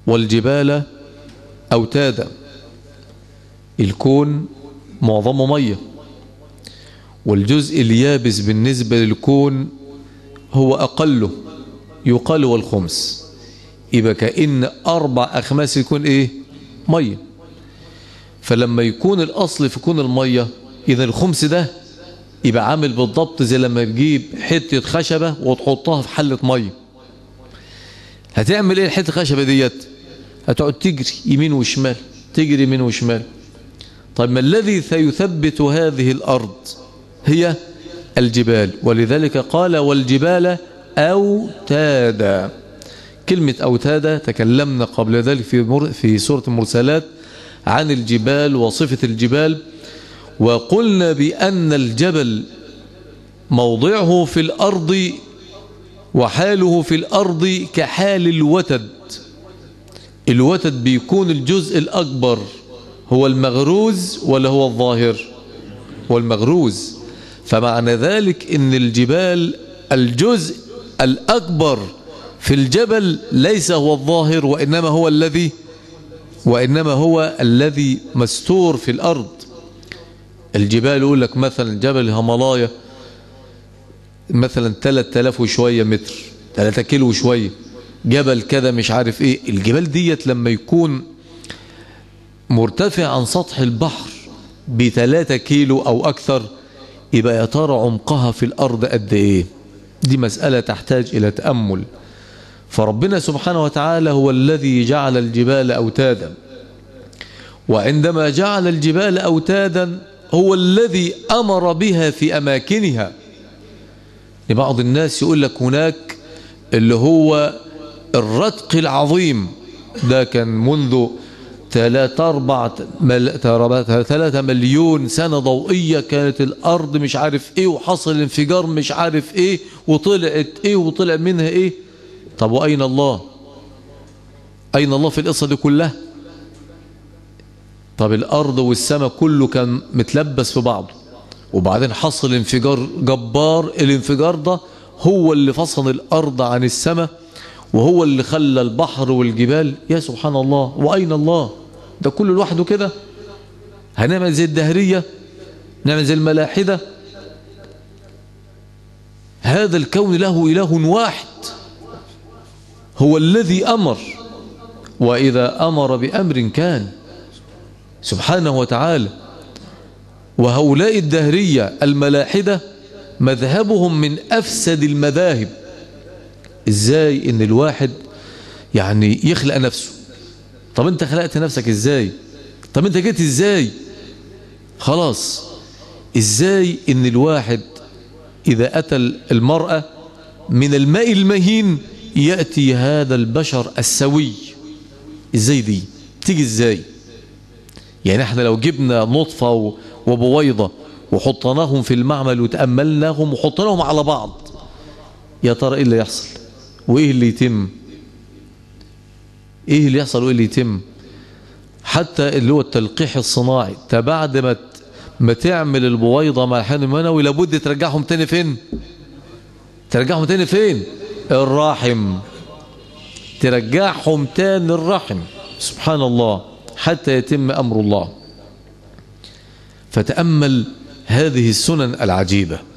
والجبال أوتادا الكون معظمه مية والجزء اليابس بالنسبة للكون هو أقله يقال والخمس يبقى كأن أربع أخماس يكون إيه مية فلما يكون الأصل في كون المية إذا الخمس ده يبقى عامل بالضبط زي لما تجيب حتة خشبة وتحطها في حلة مية هتعمل ايه الحتة الخشبة ديت هتقعد تجري يمين وشمال تجري يمين وشمال طيب ما الذي سيثبت هذه الأرض هي الجبال ولذلك قال والجبال أوتادا كلمة أوتادا تكلمنا قبل ذلك في مر في سورة المرسلات عن الجبال وصفة الجبال وقلنا بأن الجبل موضعه في الأرض وحاله في الأرض كحال الوتد الوتد بيكون الجزء الأكبر هو المغروز ولا هو الظاهر هو المغروز فمعنى ذلك ان الجبال الجزء الأكبر في الجبل ليس هو الظاهر وإنما هو الذي وإنما هو الذي مستور في الأرض الجبال يقول لك مثلا جبل الهملايا مثلا 3000 وشوية متر 3 كيلو وشوية جبل كذا مش عارف ايه الجبال ديت لما يكون مرتفع عن سطح البحر بثلاثة كيلو او اكثر يبقى يا ترى عمقها في الارض قد ايه دي مسألة تحتاج الى تأمل فربنا سبحانه وتعالى هو الذي جعل الجبال اوتادا وعندما جعل الجبال اوتادا هو الذي امر بها في اماكنها لبعض الناس يقول لك هناك اللي هو الرتق العظيم ده كان منذ ثلاثة أربعة مل... ثلاثة مليون سنة ضوئية كانت الأرض مش عارف إيه وحصل انفجار مش عارف إيه وطلعت إيه وطلع منها إيه طب وأين الله أين الله في القصة دي كلها طب الأرض والسماء كله كان متلبس في بعضه وبعدين حصل انفجار جبار الانفجار ده هو اللي فصل الأرض عن السماء وهو اللي خلى البحر والجبال يا سبحان الله وأين الله ده كله لوحده كده هنعمل زي الدهرية نعمل زي الملاحدة هذا الكون له إله واحد هو الذي أمر وإذا أمر بأمر كان سبحانه وتعالى وهؤلاء الدهرية الملاحدة مذهبهم من أفسد المذاهب إزاي إن الواحد يعني يخلق نفسه طب أنت خلقت نفسك إزاي طب أنت جيت إزاي خلاص إزاي إن الواحد إذا أتى المرأة من الماء المهين يأتي هذا البشر السوي إزاي دي تيجي إزاي يعني احنا لو جبنا نطفة وبويضة وحطناهم في المعمل وتأملناهم وحطناهم على بعض يا ترى ايه اللي يحصل وايه اللي يتم ايه اللي يحصل وايه اللي يتم حتى اللي هو التلقيح الصناعي بعد ما ما تعمل البويضة مع الحيوان المنوي لابد ترجعهم تاني فين ترجعهم تاني فين الرحم ترجعهم تاني الرحم سبحان الله حتى يتم أمر الله فتأمل هذه السنن العجيبة